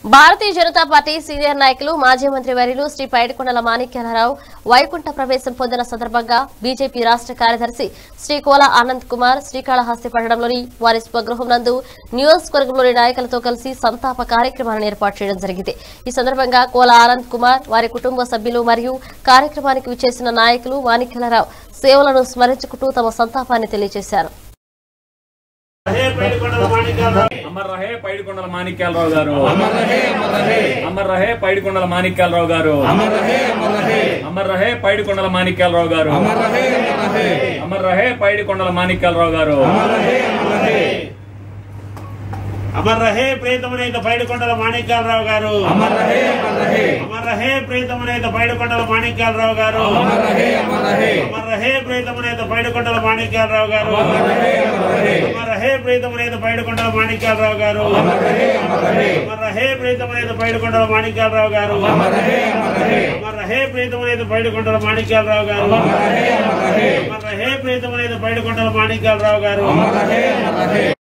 భారతీయ Janata party senior నాయకులు మాజీ మంత్రి వర్యులు శ్రీ పైడికొండల మాణిక్యాలరావు వైకుంఠ ప్రవేశం పొందిన సందర్భంగా బీజేపీ రాష్ట్ర కార్యదర్శి శ్రీ కోల ఆనంద్ కుమార్ శ్రీకాళహస్తి పట్టణంలోని వారి స్వగృహం నందు నియోజకవర్గంలోని నాయకులతో కలిసి సంతాప కార్యక్రమాన్ని ఏర్పాటు చేయడం జరిగింది ఈ సందర్భంగా కోల ఆనంద్ కుమార్ వారి కుటుంబ సభ్యులు మరియు కార్యక్రమానికి విచ్చేసిన నాయకులు మాణిక్యాలరావు సేవలను స్మరించుకుంటూ తమ సంతాపాన్ని తెలియజేశారు హే పైడికొండల మాణిక్యాలరావు అమర్ రహే పైడికొండల మాణిక్యాలరావు గారు అమర్ రహే పైడికొండల మాణిక్యాలరావు గారు అమర్ రహే పైడికొండల మాణిక్యాలరావు గారు అమర్ రహే పైడికొండల మాణిక్యాలరావు గారు అమర్ రహే ప్రీతమునేత పైడికొండల మాణిక్యాలరావు గారు అమర్ రహే ప్రీతమునేత పైడికొండల మాణిక్యాలరావు గారు అమర్ రహే ప్రీతమునేత పైడికొండల మాణిక్యాలరావు గారు అమర్ రహే ప్రీతమునేత పైడికొండల మాణిక్యాలరావు గారు అమర్ రహే ప్రీతమునేత పైడికొండల మాణిక్యాలరావు గారు అమర్ రహే ప్రీతమునేత పైడికొండల మాణిక్యాలరావు గారు అమర్ రహే ప్రీతమునేత పైడికొండల మాణిక్యాలరావు గారు